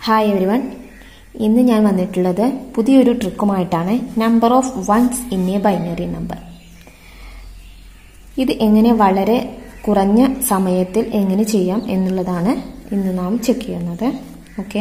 hi every one ഇന്ന് ഞാൻ വന്നിട്ടുള്ളത് പുതിയൊരു ട്രിക്കുമായിട്ടാണ് number of ones in a binary number ഇത് എങ്ങനെ വളരെ കുറഞ്ഞ സമയത്തിൽ എങ്ങനെ ചെയ്യാം എന്നുള്ളതാണ് ഇന്ന് നാം ചെക്ക് ചെയ്യുന്നത് ഓക്കെ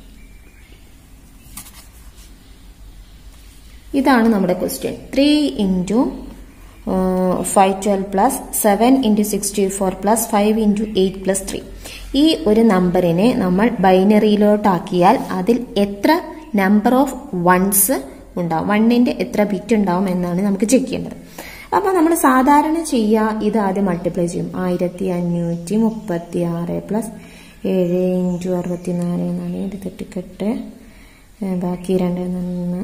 ഇതാണ് നമ്മുടെ question three into five twelve plus seven into sixty four plus five into eight plus three ഈ ഒരു നമ്പറിനെ നമ്മൾ ബൈനറിയിലോട്ടാക്കിയാൽ അതിൽ എത്ര നമ്പർ ഓഫ് വൺസ് ഉണ്ടാവും വണ്ണിൻ്റെ എത്ര ബിറ്റ് ഉണ്ടാവും എന്നാണ് നമുക്ക് ചെക്ക് ചെയ്യേണ്ടത് അപ്പോൾ നമ്മൾ സാധാരണ ചെയ്യുക ഇത് ആദ്യം മൾട്ടിപ്ലൈ ചെയ്യും ആയിരത്തി അഞ്ഞൂറ്റി മുപ്പത്തി ആറ് പ്ലസ് ഏഴ് ഇൻറ്റു അറുപത്തി നാല് എന്നാണ് ഇത് തെറ്റിക്കെട്ട് ബാക്കി രണ്ട് നിന്ന്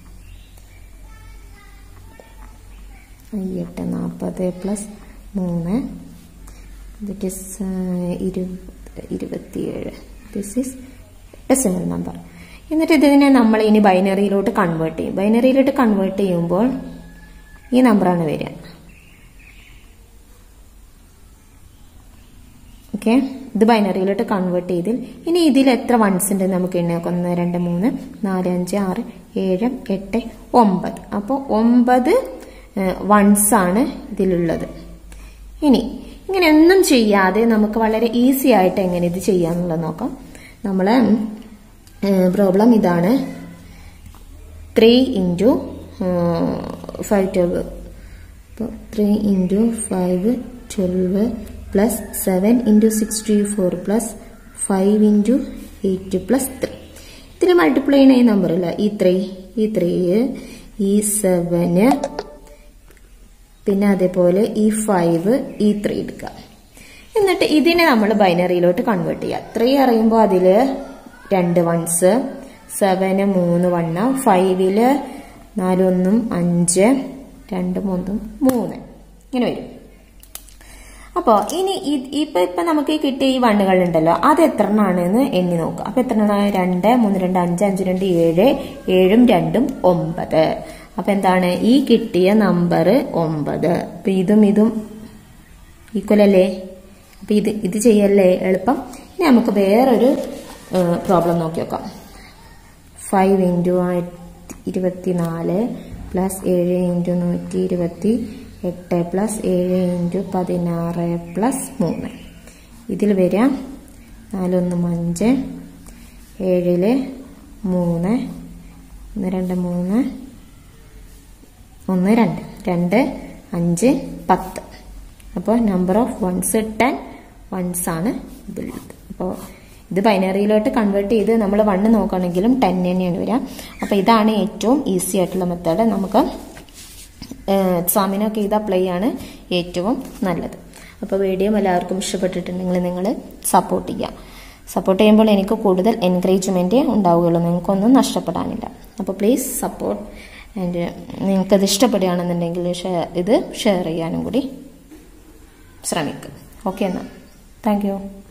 എട്ട് നാൽപ്പത് പ്ലസ് മൂന്ന് ദറ്റ് ഇസ് ഇരു ഇരുപത്തിയേഴ് ദിസ് ഈസ് ഡെസിമൽ നമ്പർ എന്നിട്ട് ഇതിനെ നമ്മൾ ഇനി ബൈനറിയിലോട്ട് കൺവേർട്ട് ചെയ്യും ബൈനറിയിലോട്ട് കൺവേർട്ട് ചെയ്യുമ്പോൾ ഈ നമ്പറാണ് വരിക ഓക്കെ ഇത് ബൈനറിയിലോട്ട് കൺവേർട്ട് ചെയ്തിൽ ഇനി ഇതിൽ എത്ര വൺസ് ഉണ്ട് നമുക്ക് എണ്ണ ഒന്ന് രണ്ട് മൂന്ന് നാല് അഞ്ച് ആറ് ഏഴ് എട്ട് ഒമ്പത് അപ്പോൾ ഒമ്പത് വൺസ് ആണ് ഇതിലുള്ളത് ഇനി ഇങ്ങനെ ഒന്നും ചെയ്യാതെ നമുക്ക് വളരെ ഈസി ആയിട്ട് എങ്ങനെ ഇത് ചെയ്യാന്നുള്ളത് നോക്കാം നമ്മൾ പ്രോബ്ലം ഇതാണ് ത്രീ ഇൻറ്റു ഫൈവ് ട്വൽവ് അപ്പോൾ three into five twelve plus seven into sixty four plus five into eight plus three ഇതിൽ മൾട്ടിപ്ലൈ ചെയ്യുന്ന ഈ നമ്പറില്ല ഈ ത്രീ ഈ ത്രീ ഈ സെവന് പിന്നെ അതേപോലെ ഈ ഫൈവ് ഈ ത്രീ എടുക്കുക എന്നിട്ട് ഇതിനെ നമ്മൾ ബൈനറിയിലോട്ട് കൺവേർട്ട് ചെയ്യുക ത്രീ അറിയുമ്പോൾ അതിൽ രണ്ട് വൺസ് സെവന് മൂന്ന് വണ്ണ ഫൈവില് നാലൊന്നും അഞ്ച് രണ്ട് മൂന്നും മൂന്ന് ഇങ്ങനെ വരും അപ്പോൾ ഇനി ഇപ്പൊ ഇപ്പൊ നമുക്ക് കിട്ടിയ ഈ വണ്ണുകൾ ഉണ്ടല്ലോ അത് എത്ര എണ്ണാണെന്ന് എണ്ണി നോക്കുക അപ്പൊ എത്ര എണ്ണ രണ്ട് മൂന്ന് രണ്ട് അഞ്ച് അഞ്ച് രണ്ട് ഏഴ് ഏഴും രണ്ടും ഒമ്പത് അപ്പൊ എന്താണ് ഈ കിട്ടിയ നമ്പർ ഒമ്പത് അപ്പൊ ഇതും ഇതും ഈക്വൽ അല്ലേ അപ്പൊ ഇത് ഇത് ചെയ്യല്ലേ എളുപ്പം ഇനി നമുക്ക് വേറൊരു പ്രോബ്ലം നോക്കി നോക്കാം ഫൈവ് ഇൻറ്റു ഇരുപത്തിനാല് പ്ലസ് ഏഴ് ഇൻറ്റു നൂറ്റി ഇരുപത്തി എട്ട് പ്ലസ് ഏഴ് ഇൻറ്റു പതിനാറ് പ്ലസ് മൂന്ന് ഇതിൽ വരിക നാലൊന്നും അഞ്ച് ഏഴില് മൂന്ന് ഒന്ന് രണ്ട് മൂന്ന് ഒന്ന് രണ്ട് രണ്ട് അഞ്ച് പത്ത് അപ്പോൾ number of ones ten ones ആണ് ഇതിലുള്ളത് അപ്പോൾ ഇത് ബൈനറിയിലോട്ട് കൺവേർട്ട് ചെയ്ത് നമ്മൾ വണ്ണ് നോക്കുകയാണെങ്കിലും ടെൻ തന്നെയാണ് വരിക അപ്പോൾ ഇതാണ് ഏറ്റവും ഈസി ആയിട്ടുള്ള മെത്തേഡ് നമുക്ക് എക്സാമിനൊക്കെ ഇത് അപ്ലൈ ആണ് ഏറ്റവും നല്ലത് അപ്പോൾ വീഡിയോ എല്ലാവർക്കും ഇഷ്ടപ്പെട്ടിട്ടുണ്ടെങ്കിൽ നിങ്ങൾ സപ്പോർട്ട് ചെയ്യുക സപ്പോർട്ട് ചെയ്യുമ്പോൾ എനിക്ക് കൂടുതൽ എൻകറേജ്മെൻറ്റ് ഉണ്ടാവുകയുള്ളൂ നിങ്ങൾക്കൊന്നും നഷ്ടപ്പെടാനില്ല അപ്പോൾ പ്ലീസ് സപ്പോർട്ട് ആൻഡ് നിങ്ങൾക്കത് ഇഷ്ടപ്പെടുകയാണെന്നുണ്ടെങ്കിൽ ഇത് ഷെയർ ചെയ്യാനും കൂടി ശ്രമിക്കുക ഓക്കെ എന്നാൽ താങ്ക്